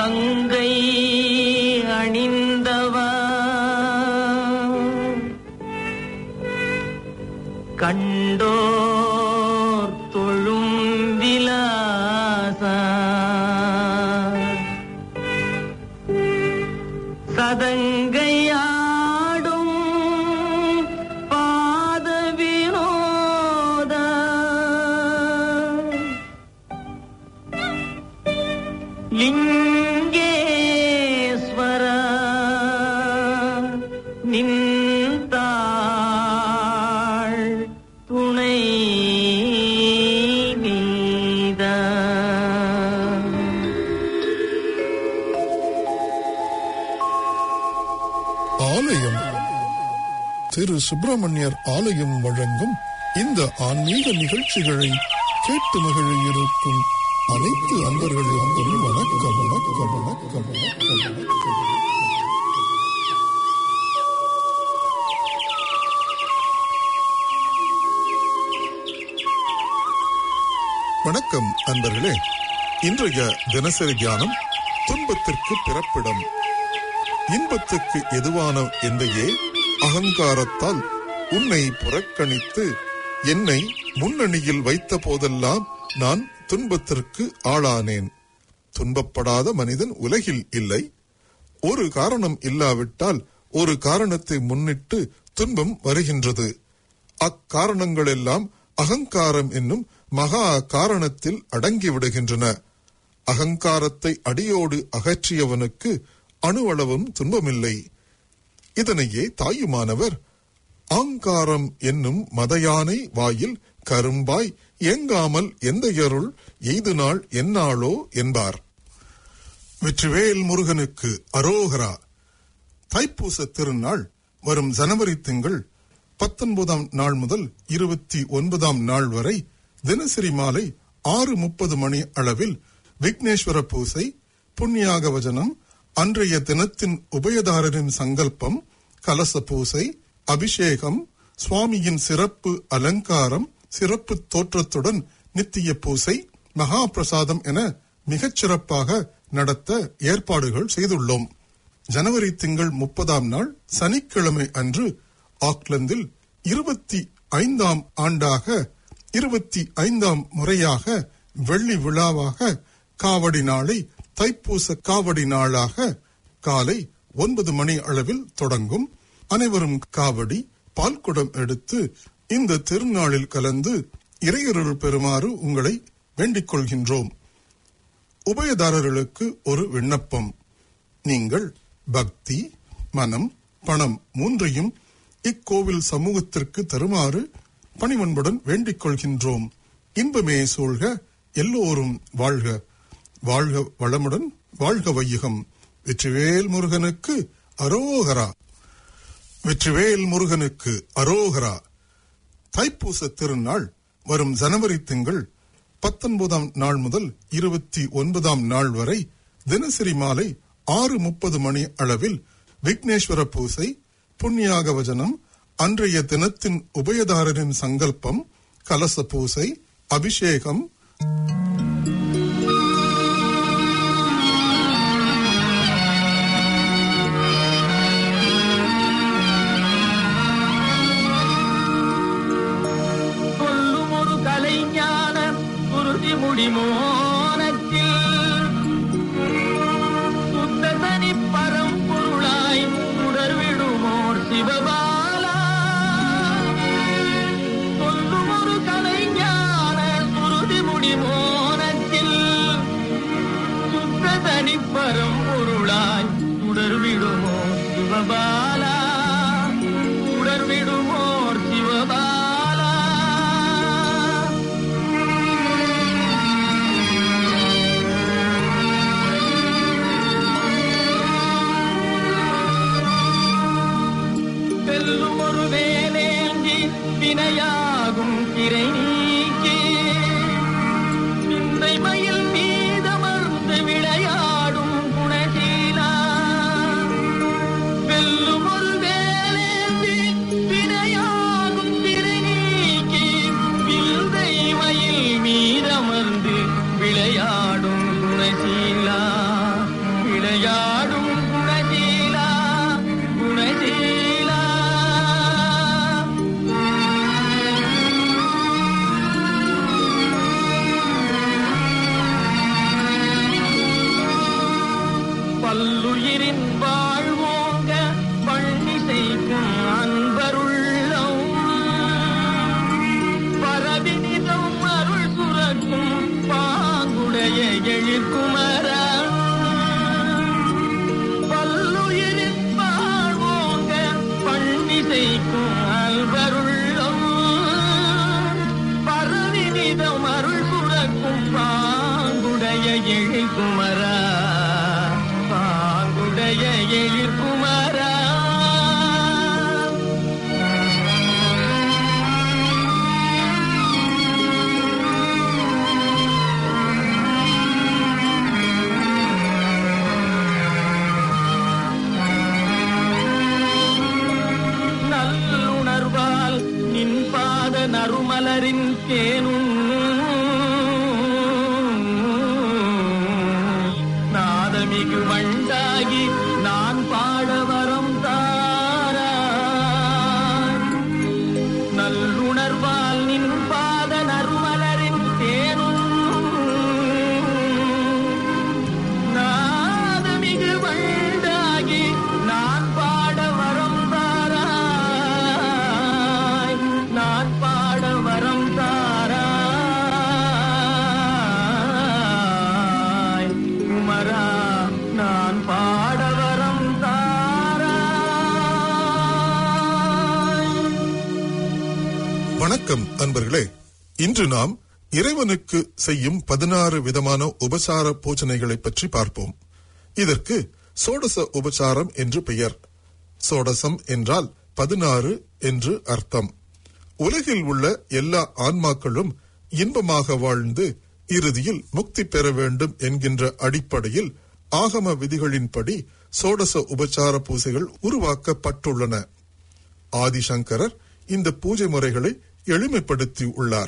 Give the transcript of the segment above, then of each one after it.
கங்கை அணிந்தவா கண்டோர் தொழும் விலாசா சதங்கையாடும் பாத வினோத லிங்கேஸ்வர நின்றாள் துணை நீதா ஆலயம் திரு சுப்பிரமணியர் ஆலயம் வழங்கும் இந்த ஆன்மீக நிகழ்ச்சிகளை கேட்டு மகிழ இருக்கும் அனைத்து அன்பர்களுக்கும் வணக்கம் வணக்கம் வணக்கம் வணக்கம் வணக்கம் வணக்கம் அன்பர்களே இன்றைய தினசரி தியானம் துன்பத்திற்கு பிறப்பிடம் இன்பத்துக்கு எதுவான எந்தையே அகங்காரத்தால் உன்னை புறக்கணித்து என்னை முன்னணியில் வைத்த போதெல்லாம் நான் துன்பத்திற்கு ஆளானேன் துன்பப்படாத மனிதன் உலகில் இல்லை ஒரு காரணம் இல்லாவிட்டால் ஒரு காரணத்தை முன்னிட்டு துன்பம் வருகின்றது அக்காரணங்களெல்லாம் அகங்காரம் என்னும் மகா காரணத்தில் அடங்கிவிடுகின்றன அகங்காரத்தை அடியோடு அகற்றியவனுக்கு அணுவளவும் துன்பமில்லை இதனையே தாயுமானவர் ஆங்காரம் என்னும் மதயானை வாயில் கரும்பாய் இயங்காமல் எந்தையருள் எய்து நாள் எந்நாளோ என்பார் வெற்றிவேல் முருகனுக்கு அரோகரா தைப்பூச திருநாள் வரும் ஜனவரி திங்கள் பத்தொன்பதாம் நாள் முதல் இருபத்தி ஒன்பதாம் நாள் வரை தினசரி மாலை ஆறு முப்பது மணி அளவில் விக்னேஸ்வர பூசை புண்ணியாக வஜனம் அன்றைய தினத்தின் உபயதாரரின் சங்கல்பம் கலச பூசை அபிஷேகம் சுவாமியின் சிறப்பு அலங்காரம் சிறப்பு தோற்றத்துடன் நித்திய பூசை மகா பிரசாதம் என மிகச் சிறப்பாக நடத்த ஏற்பாடுகள் செய்துள்ளோம் ஜனவரி திங்கள் முப்பதாம் நாள் சனிக்கிழமை அன்று ஆக்லந்தில் இருபத்தி ஐந்தாம் ஆண்டாக இருபத்தி ஐந்தாம் முறையாக வெள்ளி விழாவாக காவடி நாளை தைப்பூச காவடி நாளாக காலை ஒன்பது மணி அளவில் தொடங்கும் அனைவரும் காவடி பால்குடம் எடுத்து இந்த திருநாளில் கலந்து இறையருள் பெறுமாறு உங்களை வேண்டிக் கொள்கின்றோம் உபயதாரர்களுக்கு ஒரு விண்ணப்பம் நீங்கள் பக்தி மனம் பணம் மூன்றையும் இக்கோவில் சமூகத்திற்கு தருமாறு பணிவன்புடன் வேண்டிக் கொள்கின்றோம் இன்பமே சூழ்க எல்லோரும் வாழ்க வாழ்க வளமுடன் வாழ்க வையகம் வெற்றிவேல் முருகனுக்கு அரோகரா வெற்றிவேல் முருகனுக்கு அரோகரா தைப்பூச திருநாள் வரும் ஜனவரி திங்கள் பத்தொன்பதாம் நாள் முதல் இருபத்தி ஒன்பதாம் நாள் வரை தினசரி மாலை ஆறு முப்பது மணி அளவில் விக்னேஸ்வர பூசை புண்ணியாக வஜனம் அன்றைய தினத்தின் உபயதாரரின் சங்கல்பம் கலச பூசை அபிஷேகம் சொல்லும் ஒரு கலைஞான குருதி முடிமோனத்தில் சுத்த தனி பரம்பொருளாய் உணர்விடுமோர் சிவபாலா சொல்லும் ஒரு கலைஞான குருதி முடிமோனத்தில் சுத்த தனி பரம்பொருளாய் உணர்விடுமோர் சிவபாலா உணர்விடுமோர் சிவபாலா செல்லும் ஒரு வேலேந்தி வினையாகும் திரை நீக்கி சிந்தை மயில் மீதமர்ந்து விளையாடும் குணசீலா வெல்லும் ஒரு வேலேந்தி வினையா பல்லுயிரின் வாழ்வோங்க பள்ளிசைக்கும் அன்பருள்ளம் பரவினிதம் அருள் சுரக்கும் பாங்குடைய எழிற்குமரா பல்லுயிரின் வாழ்வோங்க பள்ளிசைக்கும் அல்வருள்ளம் பரவினிதம் அருள் சுரக்கும் பாங்குடைய எழிற்குமரா பாங்குடைய எழிற்குமரா நல்லுணர்வால் நின் பாத நறுமலரின் தேனும் நாதமிகு வண்டாகி நான் பாட வரம் தாராய் நல்லுணர்வால் நின் பாத நறுமலரின் தேனும் நாதமிகு வண்டாகி நான் பாட வரம் தாராய் நான் பாட வரம் தாராய் குமரா நான் பாட வரம் தாராய் வணக்கம் அன்பர்களே இன்று நாம் இறைவனுக்கு செய்யும் பதினாறு விதமான உபசார பூஜனைகளை பற்றி பார்ப்போம் இதற்கு சோடச உபசாரம் என்று பெயர் சோடசம் என்றால் பதினாறு என்று அர்த்தம் உலகில் உள்ள எல்லா ஆன்மாக்களும் இன்பமாக வாழ்ந்து இறுதியில் முக்தி பெற வேண்டும் என்கின்ற அடிப்படையில் ஆகம விதிகளின்படி சோடச உபசார பூசைகள் உருவாக்கப்பட்டுள்ளன ஆதிசங்கரர் இந்த பூஜை முறைகளை எளிமைப்படுத்தி உள்ளார்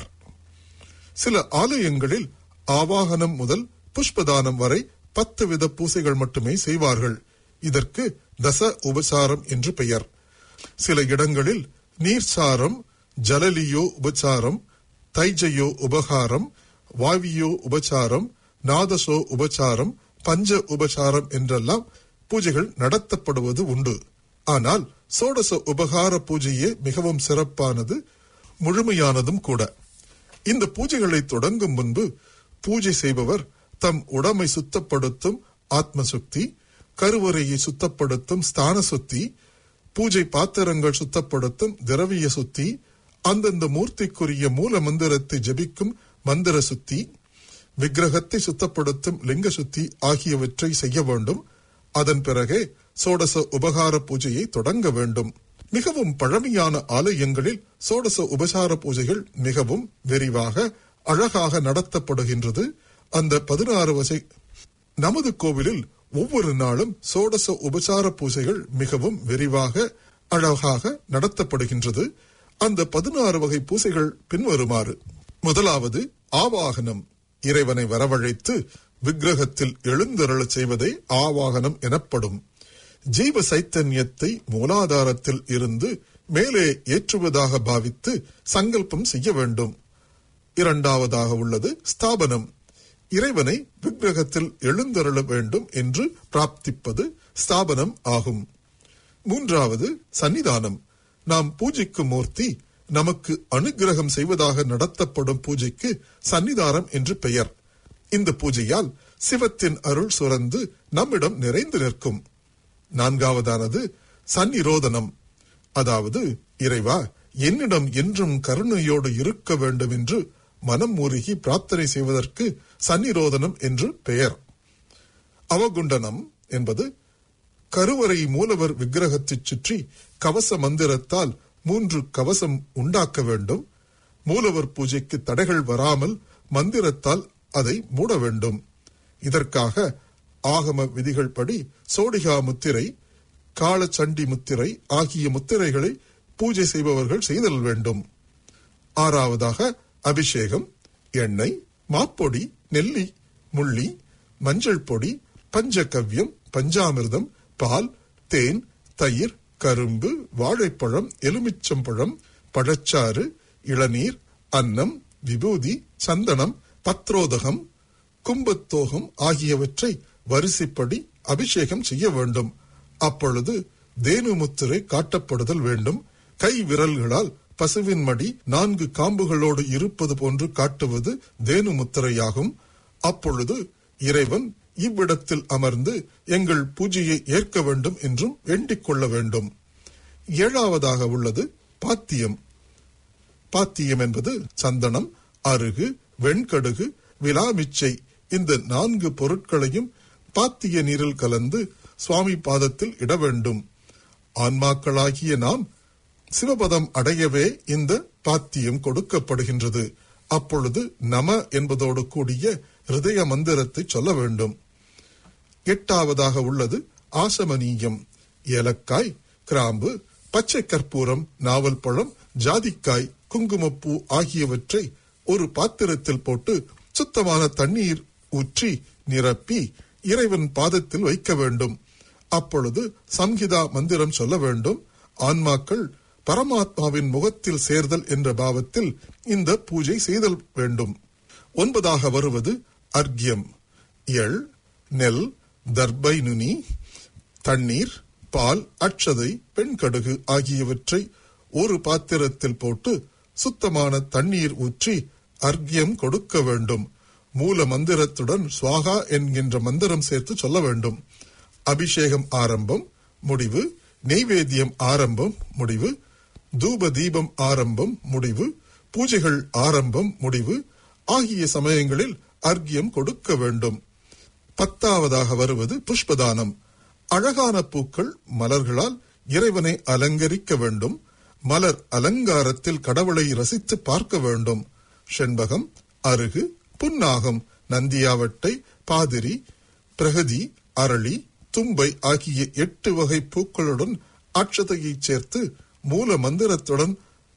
சில ஆலயங்களில் ஆவாகனம் முதல் புஷ்பதானம் வரை பத்து வித பூசைகள் மட்டுமே செய்வார்கள் இதற்கு தச உபசாரம் என்று பெயர் சில இடங்களில் நீர்சாரம் ஜலலியோ உபசாரம் தைஜயோ உபகாரம் வாவியோ உபசாரம் நாதசோ உபசாரம் பஞ்ச உபசாரம் என்றெல்லாம் பூஜைகள் நடத்தப்படுவது உண்டு ஆனால் சோடச உபகார பூஜையே மிகவும் சிறப்பானது முழுமையானதும் கூட இந்த பூஜைகளை தொடங்கும் முன்பு பூஜை செய்பவர் தம் உடமை சுத்தப்படுத்தும் ஆத்ம சுத்தி கருவறையை சுத்தப்படுத்தும் ஸ்தான சுத்தி பூஜை பாத்திரங்கள் சுத்தப்படுத்தும் திரவிய சுத்தி அந்தந்த மூர்த்திக்குரிய மூல மந்திரத்தை ஜபிக்கும் மந்திர சுத்தி விக்கிரகத்தை சுத்தப்படுத்தும் லிங்க சுத்தி ஆகியவற்றை செய்ய வேண்டும் அதன் பிறகே சோடச உபகார பூஜையை தொடங்க வேண்டும் மிகவும் பழமையான ஆலயங்களில் சோடச உபசார பூஜைகள் மிகவும் விரிவாக அழகாக நடத்தப்படுகின்றது அந்த பதினாறு வசை நமது கோவிலில் ஒவ்வொரு நாளும் சோடச உபசார பூஜைகள் மிகவும் விரிவாக அழகாக நடத்தப்படுகின்றது அந்த பதினாறு வகை பூசைகள் பின்வருமாறு முதலாவது ஆவாகனம் இறைவனை வரவழைத்து விக்கிரகத்தில் எழுந்தருளச் செய்வதே ஆவாகனம் எனப்படும் ஜீவ சைத்தன்யத்தை மூலாதாரத்தில் இருந்து மேலே ஏற்றுவதாக பாவித்து சங்கல்பம் செய்ய வேண்டும் இரண்டாவதாக உள்ளது ஸ்தாபனம் இறைவனை விக்கிரகத்தில் எழுந்தருள வேண்டும் என்று பிரார்த்திப்பது ஸ்தாபனம் ஆகும் மூன்றாவது சன்னிதானம் நாம் பூஜிக்கும் மூர்த்தி நமக்கு அனுக்கிரகம் செய்வதாக நடத்தப்படும் பூஜைக்கு சன்னிதானம் என்று பெயர் இந்த பூஜையால் சிவத்தின் அருள் சுரந்து நம்மிடம் நிறைந்து நிற்கும் நான்காவதானது சந்நிரோதனம் அதாவது இறைவா என்னிடம் என்றும் கருணையோடு இருக்க வேண்டும் என்று மனம் மூருகி பிரார்த்தனை செய்வதற்கு சந்நிரோதனம் என்று பெயர் அவகுண்டனம் என்பது கருவறை மூலவர் விக்கிரகத்தைச் சுற்றி கவச மந்திரத்தால் மூன்று கவசம் உண்டாக்க வேண்டும் மூலவர் பூஜைக்கு தடைகள் வராமல் மந்திரத்தால் அதை மூட வேண்டும் இதற்காக ஆகம விதிகள் படி சோடிகா முத்திரை காலச்சண்டி முத்திரை ஆகிய முத்திரைகளை பூஜை செய்பவர்கள் செய்தல் வேண்டும் ஆறாவதாக அபிஷேகம் எண்ணெய் மாப்பொடி நெல்லி முள்ளி மஞ்சள் பொடி பஞ்சகவ்யம் பஞ்சாமிர்தம் பால் தேன் தயிர் கரும்பு வாழைப்பழம் எலுமிச்சம்பழம் பழச்சாறு இளநீர் அன்னம் விபூதி சந்தனம் பத்ரோதகம் கும்பத்தோகம் ஆகியவற்றை வரிசைப்படி அபிஷேகம் செய்ய வேண்டும் அப்பொழுது தேனு முத்திரை காட்டப்படுதல் வேண்டும் கை விரல்களால் பசுவின் மடி நான்கு காம்புகளோடு இருப்பது போன்று காட்டுவது தேனு முத்திரையாகும் அப்பொழுது இறைவன் இவ்விடத்தில் அமர்ந்து எங்கள் பூஜையை ஏற்க வேண்டும் என்றும் வேண்டிக் கொள்ள வேண்டும் ஏழாவதாக உள்ளது பாத்தியம் பாத்தியம் என்பது சந்தனம் அருகு வெண்கடுகு விலாமிச்சை இந்த நான்கு பொருட்களையும் பாத்திய நீரில் கலந்து சுவாமி பாதத்தில் இட வேண்டும் ஆன்மாக்களாகிய நாம் சிவபதம் அடையவே இந்த பாத்தியம் கொடுக்கப்படுகின்றது அப்பொழுது நம என்பதோடு கூடிய ஹிருதய மந்திரத்தை சொல்ல வேண்டும் எட்டாவதாக உள்ளது ஆசமனீயம் ஏலக்காய் கிராம்பு பச்சை கற்பூரம் நாவல் பழம் ஜாதிக்காய் குங்குமப்பூ ஆகியவற்றை ஒரு பாத்திரத்தில் போட்டு சுத்தமான தண்ணீர் ஊற்றி நிரப்பி இறைவன் பாதத்தில் வைக்க வேண்டும் அப்பொழுது சம்ஹிதா மந்திரம் சொல்ல வேண்டும் ஆன்மாக்கள் பரமாத்மாவின் முகத்தில் சேர்தல் என்ற பாவத்தில் இந்த பூஜை செய்தல் வேண்டும் ஒன்பதாக வருவது அர்க்யம் எள் நெல் தர்பை நுனி தண்ணீர் பால் அட்சதை பெண்கடுகு ஆகியவற்றை ஒரு பாத்திரத்தில் போட்டு சுத்தமான தண்ணீர் ஊற்றி அர்க்யம் கொடுக்க வேண்டும் மூல மந்திரத்துடன் சுவாகா என்கின்ற மந்திரம் சேர்த்து சொல்ல வேண்டும் அபிஷேகம் ஆரம்பம் முடிவு நெய்வேத்தியம் ஆரம்பம் முடிவு தூப தீபம் ஆரம்பம் முடிவு பூஜைகள் ஆரம்பம் முடிவு ஆகிய சமயங்களில் அர்க்யம் கொடுக்க வேண்டும் பத்தாவதாக வருவது புஷ்பதானம் அழகான பூக்கள் மலர்களால் இறைவனை அலங்கரிக்க வேண்டும் மலர் அலங்காரத்தில் கடவுளை ரசித்து பார்க்க வேண்டும் செண்பகம் அருகு புன்னாகம் நந்தியாவட்டை பாதிரி பிரகதி அரளி தும்பை ஆகிய எட்டு வகை பூக்களுடன் அட்சதையை சேர்த்து மூல மந்திரத்துடன்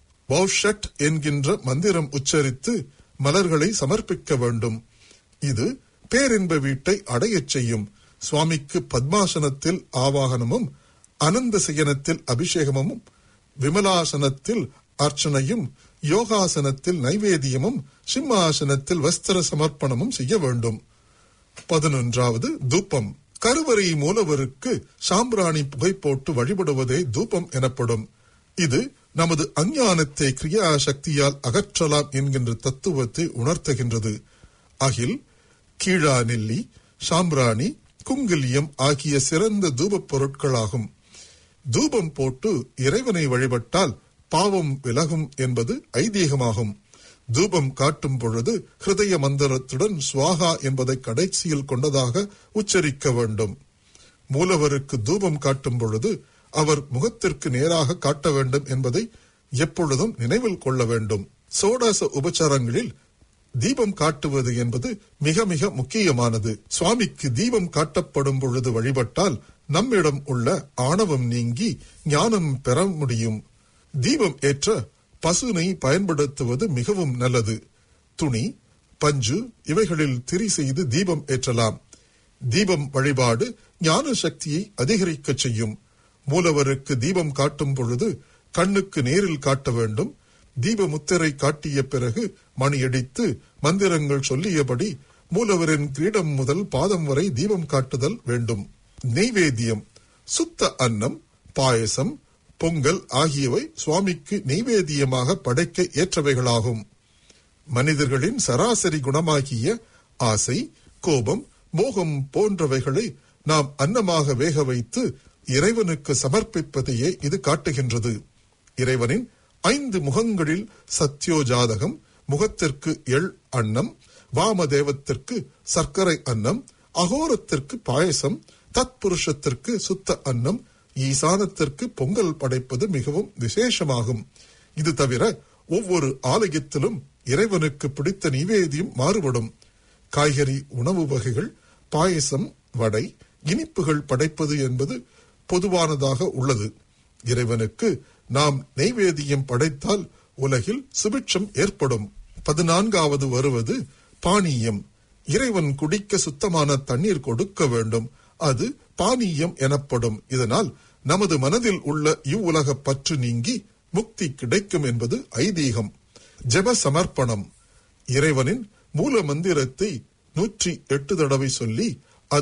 பௌஷட் என்கின்ற மந்திரம் உச்சரித்து மலர்களை சமர்ப்பிக்க வேண்டும் இது பேரின்ப வீட்டை அடையச் செய்யும் சுவாமிக்கு பத்மாசனத்தில் ஆவாகனமும் அனந்த சயனத்தில் அபிஷேகமும் விமலாசனத்தில் அர்ச்சனையும் யோகாசனத்தில் நைவேத்தியமும் சிம்மாசனத்தில் வஸ்திர சமர்ப்பணமும் செய்ய வேண்டும் பதினொன்றாவது தூபம் கருவறை மூலவருக்கு சாம்பிராணி புகை போட்டு வழிபடுவதே தூபம் எனப்படும் இது நமது அஞ்ஞானத்தை கிரியா சக்தியால் அகற்றலாம் என்கின்ற தத்துவத்தை உணர்த்துகின்றது அகில் கீழா நெல்லி சாம்பிராணி குங்கிலியம் ஆகிய சிறந்த தூபப் பொருட்களாகும் தூபம் போட்டு இறைவனை வழிபட்டால் பாவம் விலகும் என்பது ஐதீகமாகும் தூபம் காட்டும் பொழுது ஹிருதய மந்திரத்துடன் சுவாகா என்பதை கடைசியில் கொண்டதாக உச்சரிக்க வேண்டும் மூலவருக்கு தூபம் காட்டும் பொழுது அவர் முகத்திற்கு நேராக காட்ட வேண்டும் என்பதை எப்பொழுதும் நினைவில் கொள்ள வேண்டும் சோடாச உபச்சாரங்களில் தீபம் காட்டுவது என்பது மிக மிக முக்கியமானது சுவாமிக்கு தீபம் காட்டப்படும் பொழுது வழிபட்டால் நம்மிடம் உள்ள ஆணவம் நீங்கி ஞானம் பெற முடியும் தீபம் ஏற்ற பசுனை பயன்படுத்துவது மிகவும் நல்லது துணி பஞ்சு இவைகளில் திரி செய்து தீபம் ஏற்றலாம் தீபம் வழிபாடு ஞான சக்தியை அதிகரிக்கச் செய்யும் மூலவருக்கு தீபம் காட்டும் பொழுது கண்ணுக்கு நேரில் காட்ட வேண்டும் தீப முத்திரை காட்டிய பிறகு மணியடித்து மந்திரங்கள் சொல்லியபடி மூலவரின் கிரீடம் முதல் பாதம் வரை தீபம் காட்டுதல் வேண்டும் நெய்வேத்தியம் சுத்த அன்னம் பாயசம் பொங்கல் ஆகியவை சுவாமிக்கு நெய்வேத்தியமாக படைக்க ஏற்றவைகளாகும் மனிதர்களின் சராசரி குணமாகிய ஆசை கோபம் மோகம் போன்றவைகளை நாம் அன்னமாக வேக வைத்து இறைவனுக்கு சமர்ப்பிப்பதையே இது காட்டுகின்றது இறைவனின் ஐந்து முகங்களில் சத்யோஜாதகம் முகத்திற்கு எள் அன்னம் வாமதேவத்திற்கு சர்க்கரை அன்னம் அகோரத்திற்கு பாயசம் தத்புருஷத்திற்கு சுத்த அன்னம் ஈசானத்திற்கு பொங்கல் படைப்பது மிகவும் விசேஷமாகும் இது தவிர ஒவ்வொரு ஆலயத்திலும் இறைவனுக்கு பிடித்த நிவேதியம் மாறுபடும் காய்கறி உணவு வகைகள் பாயசம் வடை இனிப்புகள் படைப்பது என்பது பொதுவானதாக உள்ளது இறைவனுக்கு நாம் நெய்வேதியம் படைத்தால் உலகில் சுபிட்சம் ஏற்படும் பதினான்காவது வருவது பானீயம் இறைவன் குடிக்க சுத்தமான தண்ணீர் கொடுக்க வேண்டும் அது பானீயம் எனப்படும் இதனால் நமது மனதில் உள்ள இவ்வுலக பற்று நீங்கி முக்தி கிடைக்கும் என்பது ஐதீகம் ஜெப சமர்ப்பணம் இறைவனின் மூல மந்திரத்தை நூற்றி எட்டு தடவை சொல்லி அதை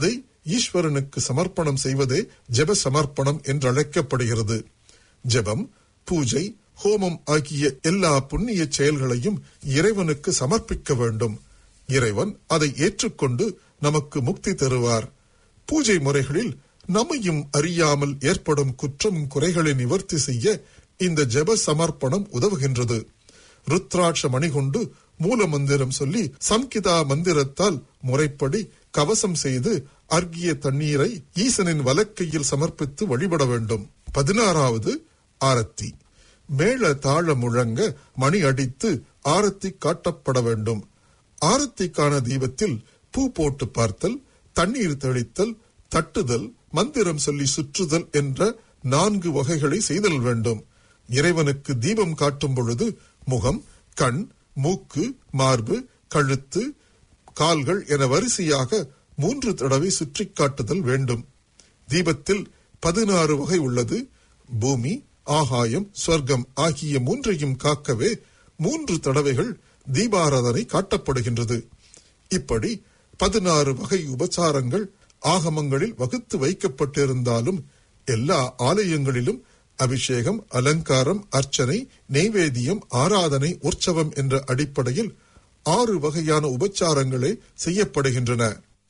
ஈஸ்வரனுக்கு சமர்ப்பணம் செய்வதே ஜெப சமர்ப்பணம் என்று அழைக்கப்படுகிறது ஜெபம் பூஜை ஹோமம் ஆகிய எல்லா புண்ணிய செயல்களையும் இறைவனுக்கு சமர்ப்பிக்க வேண்டும் இறைவன் அதை ஏற்றுக்கொண்டு நமக்கு முக்தி தருவார் பூஜை முறைகளில் நம்மையும் அறியாமல் ஏற்படும் குற்றம் குறைகளை நிவர்த்தி செய்ய இந்த ஜெப சமர்ப்பணம் உதவுகின்றது ருத்ராட்ச மணி கொண்டு மூல மந்திரம் சொல்லி சம்கிதா மந்திரத்தால் முறைப்படி கவசம் செய்து அர்க்கிய தண்ணீரை ஈசனின் வலக்கையில் சமர்ப்பித்து வழிபட வேண்டும் பதினாறாவது ஆரத்தி மேள தாள முழங்க மணி அடித்து ஆரத்தி காட்டப்பட வேண்டும் ஆரத்திக்கான தீபத்தில் பூ போட்டு பார்த்தல் தண்ணீர் தெளித்தல் தட்டுதல் மந்திரம் சொல்லி சுற்றுதல் என்ற நான்கு வகைகளை செய்தல் வேண்டும் இறைவனுக்கு தீபம் காட்டும் பொழுது முகம் கண் மூக்கு மார்பு கழுத்து கால்கள் என வரிசையாக மூன்று தடவை சுற்றி காட்டுதல் வேண்டும் தீபத்தில் பதினாறு வகை உள்ளது பூமி ஆகாயம் சொர்க்கம் ஆகிய மூன்றையும் காக்கவே மூன்று தடவைகள் தீபாராதனை காட்டப்படுகின்றது இப்படி பதினாறு வகை உபசாரங்கள் ஆகமங்களில் வகுத்து வைக்கப்பட்டிருந்தாலும் எல்லா ஆலயங்களிலும் அபிஷேகம் அலங்காரம் அர்ச்சனை நெய்வேதியம் ஆராதனை உற்சவம் என்ற அடிப்படையில் ஆறு வகையான உபச்சாரங்களே செய்யப்படுகின்றன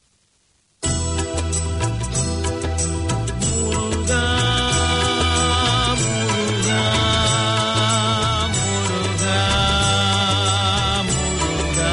முருகா முருகா முருகா முருகா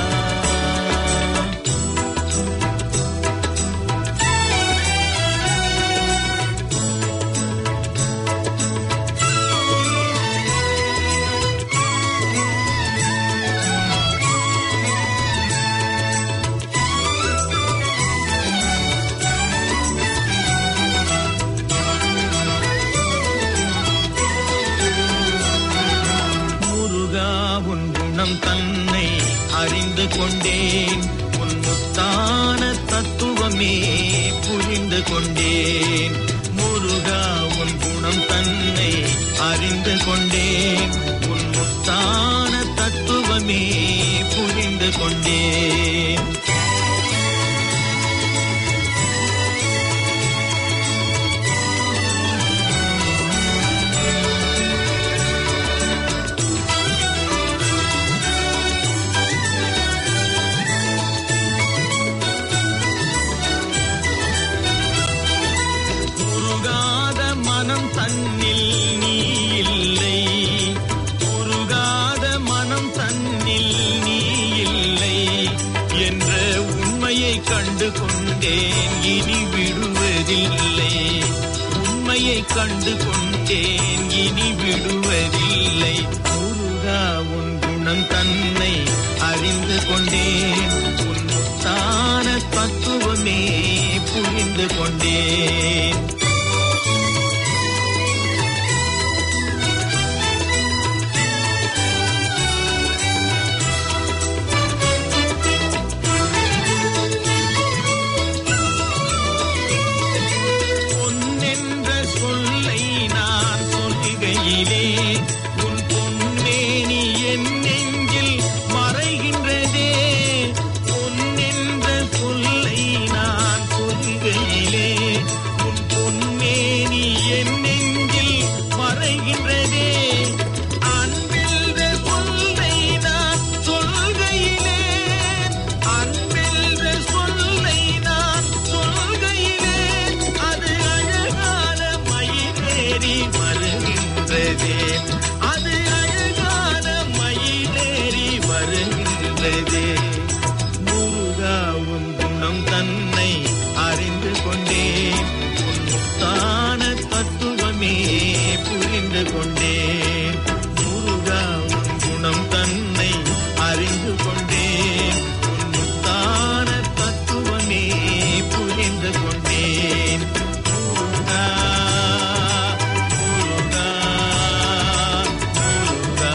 முருகா உன் குணம் தன்னை அறிந்து கொண்டேன் உன் முத்தான தத்துவமே புரிந்து கொண்டேன் முருகா உன் குணம் தன்னை அறிந்து கொண்டேன் உன் முத்தான தத்துவமே புரிந்து கொண்டேன் உருகாத மனம் தன்னில் நீ இல்லை உருகாத மனம் தன்னில் நீ இல்லை என்ற உண்மையை கண்டு கொண்டேன் இனி விடுவதில்லை உண்மையை கண்டு கொண்டேன் இனி விடுவதில்லை முருகா உன் குணம் தன்னை அறிந்து கொண்டேன் உன் முத்தான தத்துவமே புரிந்து கொண்டேன் பொன்னென்ற சொல்லை நான் சொல்லுகையிலே உன் பொன்னேனி என் நெஞ்சில் மறைகின்றதே பொன்னென்ற சொல்லை நான் சொல்லுகையிலே உன் பொன்னேனி என் நெஞ்சில் மறைகின்றதே அன்பில்த சொல்லை நான் சொல்கையிலே அன்பில்த சொல்லை நான் சொல்கையிலே அது அழகான மயிலேறி வருகின்றதே அது அழகான மயிலேறி வருகின்றதே முருகா உன் குணம் தன்னை அறிந்து கொண்டேன் உன் முத்தான தத்துவமே புரிந்து கொண்டேன் முருகா உன் குணம் தன்னை அறிந்து கொண்டேன் உன் முத்தான தத்துவமே புரிந்து கொண்டேன் முருகா முருகா முருகா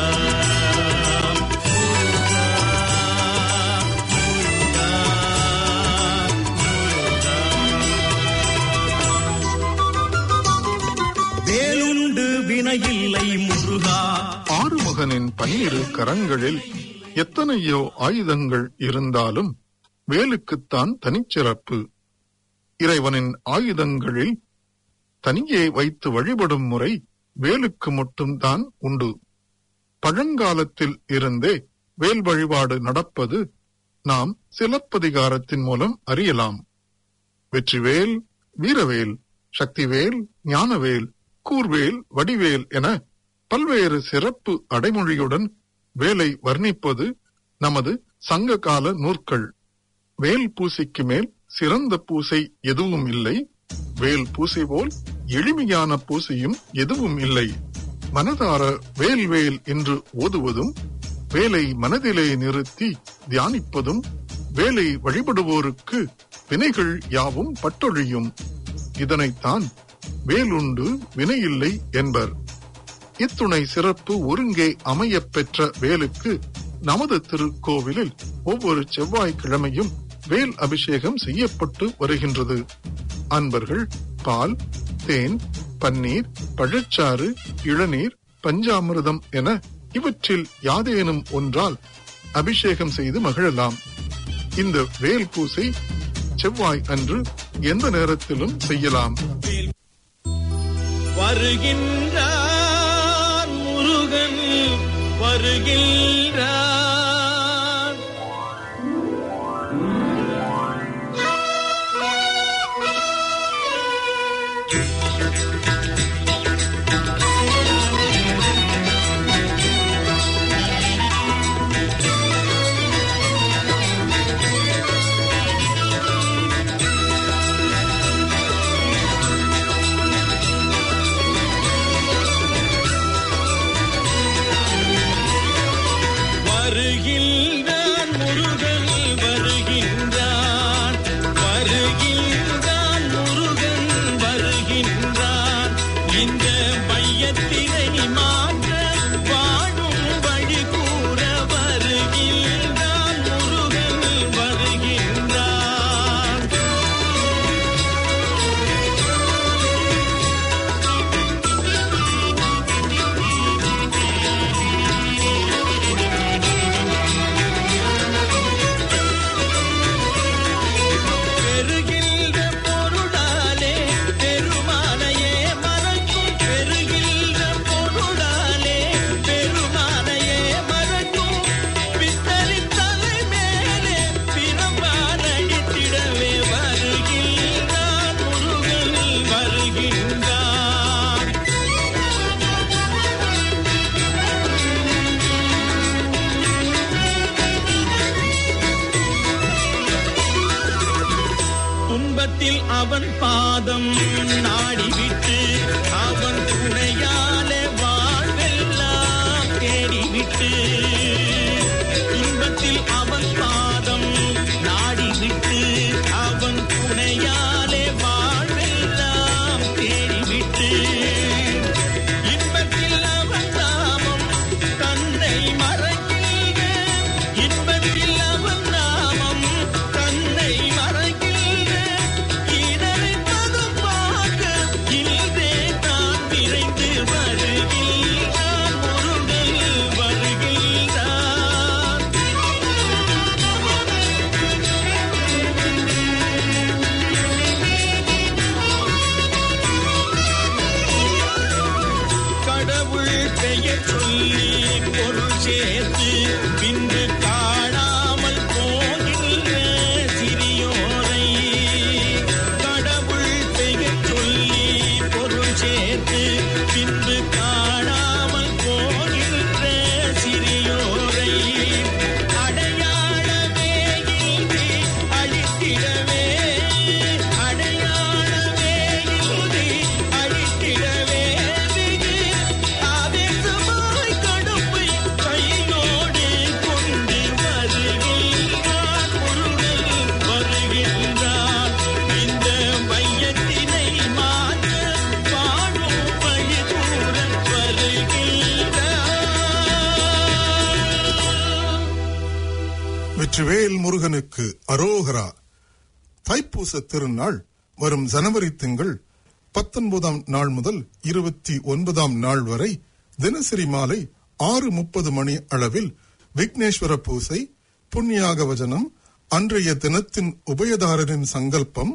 வேலுண்டு வினையில்லை முருகா ஆறுமுகனின் பன்னிரு கரங்களில் எத்தனையோ ஆயுதங்கள் இருந்தாலும் வேலுக்குத்தான் தனிச்சிறப்பு இறைவனின் ஆயுதங்களில் தனியே வைத்து வழிபடும் முறை வேலுக்கு மட்டும்தான் உண்டு பழங்காலத்தில் இருந்தே வேல் வழிபாடு நடப்பது நாம் சிலப்பதிகாரத்தின் மூலம் அறியலாம் வெற்றிவேல் வீரவேல் சக்திவேல் ஞானவேல் கூர்வேல் வடிவேல் என பல்வேறு சிறப்பு அடைமொழியுடன் வேலை வர்ணிப்பது நமது சங்க கால நூற்கள் வேல் பூசைக்கு மேல் சிறந்த பூசை எதுவும் இல்லை வேல் பூசை போல் எளிமையான பூசையும் எதுவும் இல்லை மனதார வேல் வேல் என்று ஓதுவதும் வேலை மனதிலே நிறுத்தி தியானிப்பதும் வேலை வழிபடுவோருக்கு வினைகள் யாவும் பட்டொழியும் இதனைத்தான் வேலுண்டு வினையில்லை என்பர் இத்துணை சிறப்பு ஒருங்கே அமையப் பெற்ற வேலுக்கு நமது திருக்கோவிலில் ஒவ்வொரு செவ்வாய்க்கிழமையும் வேல் அபிஷேகம் செய்யப்பட்டு வருகின்றது அன்பர்கள் பால் தேன் பன்னீர் பழச்சாறு இளநீர் பஞ்சாமிர்தம் என இவற்றில் யாதேனும் ஒன்றால் அபிஷேகம் செய்து மகிழலாம் இந்த வேல் பூசை செவ்வாய் அன்று எந்த நேரத்திலும் செய்யலாம் வருகின்றான் முருகன் வருகின்றான் வருகின்றான் முருகன் வருகின்றான் வருகின்றான் முருகன் வருகின்றான் இந்த பையத்தினை மாற்ற வாழும் வழி கூற வருகின்றான் முருகன் வருகின்றான் பெருகின்ற பொருளாலே பெருமானையே மறக்கும் பெருகின்ற பொருளாலே பெருமானையே மறக்கும் பித்தளி தலை மேலே பிரம்பான் அடித்திடவே வருகின்றான் முருகன் வருகின்றான் துன்பத்தில் அவன் பாதம் நாடிவிட்டு அவன் துணையாலே வாழ்வெல்லாம் தேடிவிட்டு துன்பத்தில் அவன் பாதம் நாடிவிட்டு அவன் துணையாலே வாழ்வெல்லாம் தேடிவிட்டு இன்பத்தில் அவன் நாமம் தன்னை மறக்கின்ற இன்பத்தில் அவன் நாமம் தன்னை மறக்கின்ற இதனை பதுப்பாக இனிதே தான் விரைந்து வருகின்றான் முருகன் வருகின்றான் கடவுள் பெயர் சொல்லி பொருள் சேர்த்து பின்பு காணாமல் போகின்ற சிறியோரை கடவுள் பெயர் சொல்லி பொருள் சேர்த்து பின்பு காணாமல் போகின்ற சிறியோரை அடையாளமே இன்றி அழித்திடவே அடையாளமே இன்றி அழித்திடவே வெகு ஆவேசமாய் கடுப்பை கையோடு கொண்டு வருகின்றான் முருகன் வருகின்றான் இந்த மையத்தினை மாற்ற வாழும் வழி கூற வருகின்றான் வெற்றிவேல் முருகனுக்கு அரோகரா தைப்பூச திருநாள் வரும் ஜனவரி திங்கள் பத்தொன்பதாம் நாள் முதல் இருபத்தி ஒன்பதாம் நாள் வரை தினசரி மாலை ஆறு முப்பது மணி அளவில் விக்னேஸ்வர பூசை புண்ணியாக வஜனம் அன்றைய தினத்தின் உபயதாரரின் சங்கல்பம்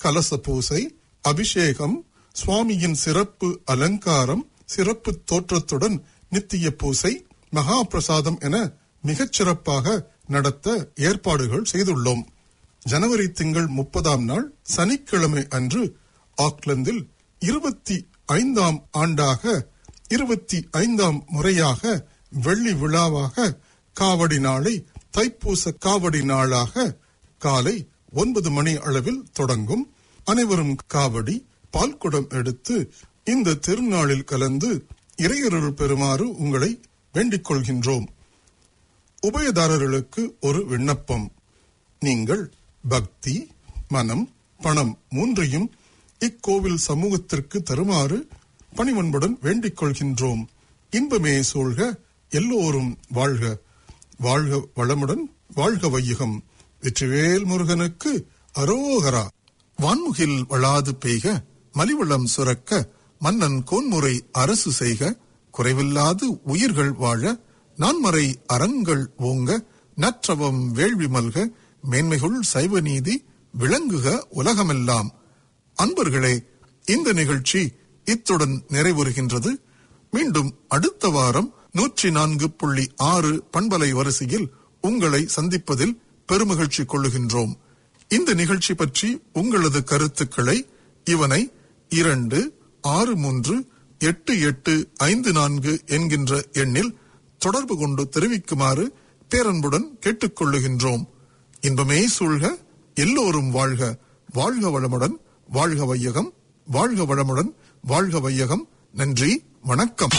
கலச பூசை அபிஷேகம் சுவாமியின் சிறப்பு அலங்காரம் சிறப்பு தோற்றத்துடன் நித்திய பூசை மகா பிரசாதம் என மிகச் சிறப்பாக நடத்த ஏற்பாடுகள் செய்துள்ளோம் ஜனவரி திங்கள் முப்பதாம் நாள் சனிக்கிழமை அன்று ஆக்லந்தில் இருபத்தி ஐந்தாம் ஆண்டாக இருபத்தி ஐந்தாம் முறையாக வெள்ளி விழாவாக காவடி நாளை தைப்பூச காவடி நாளாக காலை ஒன்பது மணி அளவில் தொடங்கும் அனைவரும் காவடி பால்குடம் எடுத்து இந்த திருநாளில் கலந்து இறையருள் பெறுமாறு உங்களை வேண்டிக் கொள்கின்றோம் உபயதாரர்களுக்கு ஒரு விண்ணப்பம் நீங்கள் பக்தி மனம் பணம் மூன்றையும் இக்கோவில் சமூகத்திற்கு தருமாறு பணிவன்புடன் வேண்டிக் கொள்கின்றோம் இன்பமே சூழ்க எல்லோரும் வாழ்க வாழ்க வளமுடன் வாழ்க வையகம் வெற்றிவேல் முருகனுக்கு அரோகரா வான்முகில் வளாது பெய்க மலிவளம் சுரக்க மன்னன் கோன்முறை அரசு செய்க குறைவில்லாது உயிர்கள் வாழ நான்மறை அறங்கள் ஓங்க நற்றவம் வேள்வி மல்க மேன்மைகுள் சைவ நீதி விளங்குக உலகமெல்லாம் அன்பர்களே இந்த நிகழ்ச்சி இத்துடன் நிறைவுறுகின்றது மீண்டும் அடுத்த வாரம் நூற்றி நான்கு புள்ளி ஆறு பண்பலை வரிசையில் உங்களை சந்திப்பதில் பெருமகிழ்ச்சி கொள்ளுகின்றோம் இந்த நிகழ்ச்சி பற்றி உங்களது கருத்துக்களை இவனை இரண்டு ஆறு மூன்று எட்டு எட்டு ஐந்து நான்கு என்கின்ற எண்ணில் தொடர்பு கொண்டு தெரிவிக்குமாறு பேரன்புடன் கேட்டுக்கொள்ளுகின்றோம் இன்பமே சூழ்க எல்லோரும் வாழ்க வாழ்க வளமுடன் வாழ்க வையகம் வாழ்க வளமுடன் வாழ்க வையகம் நன்றி வணக்கம்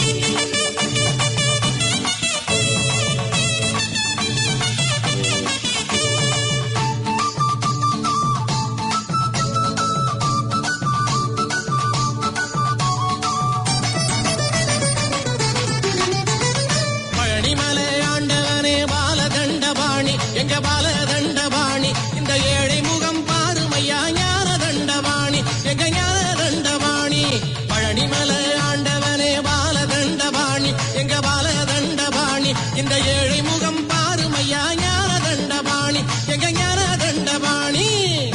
பழனிமலை ஆண்டவனே பாலதண்டபாணி எங்க பாலதண்டபாணி இந்த ஏழை முகம் பாருமையா ஞான தண்டபாணி எங்க ஞான தண்டபாணி பழனிமலை ஆண்டவனே பாலதண்டபாணி எங்க பாலதண்டபாணி இந்த ஏழை முகம் பாருமையா ஞான தண்டபாணி எங்க ஞான தண்டபாணி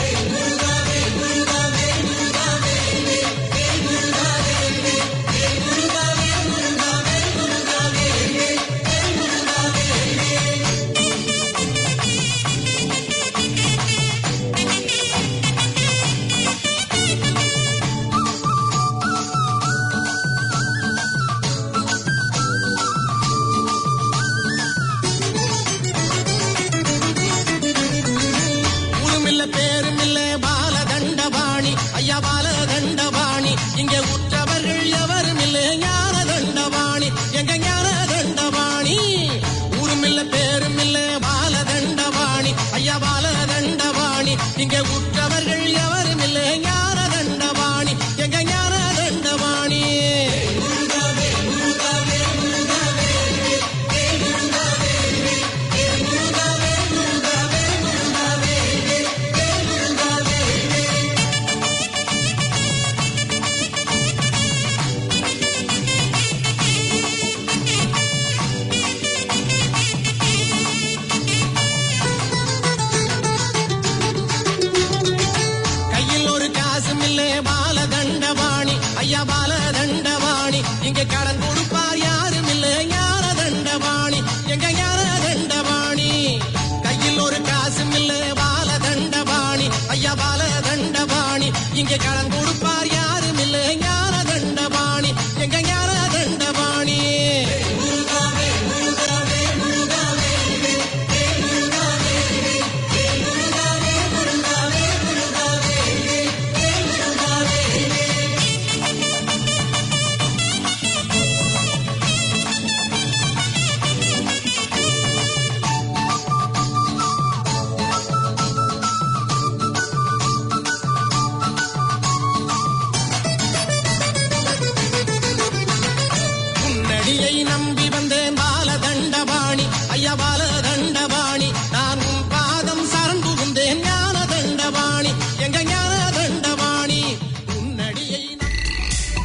ஊருமில்ல பேருமில்ல பாலதண்டபாணி ஐயா பாலதண்டபாணி இங்க உற்றவர்கள் எவரும் இல்லை ஞான தண்டபாணி எங்க ஞான தண்டபாணி ஊருமில்ல பேருமில்ல பாலதண்டபாணி ஐயா பாலதண்டபாணி இங்க உற்றவர்கள் எவரும் இல்லை ஞான தண்டபாணி எங்க ஞான தண்டபாணி கையில் ஒரு காசும் இல்லே பாலதண்டபாணி ஐயா பாலதண்டபாணி இங்க கடன் கொடுப்பார் யாரும் இல்ல ஞான தண்டபாணி எங்க ஞான தண்டபாணி கையில் ஒரு காசும் இல்ல பாலதண்டபாணி ஐயா பாலதண்டபாணி இங்க கடன் கொடுப்பார் யாரும்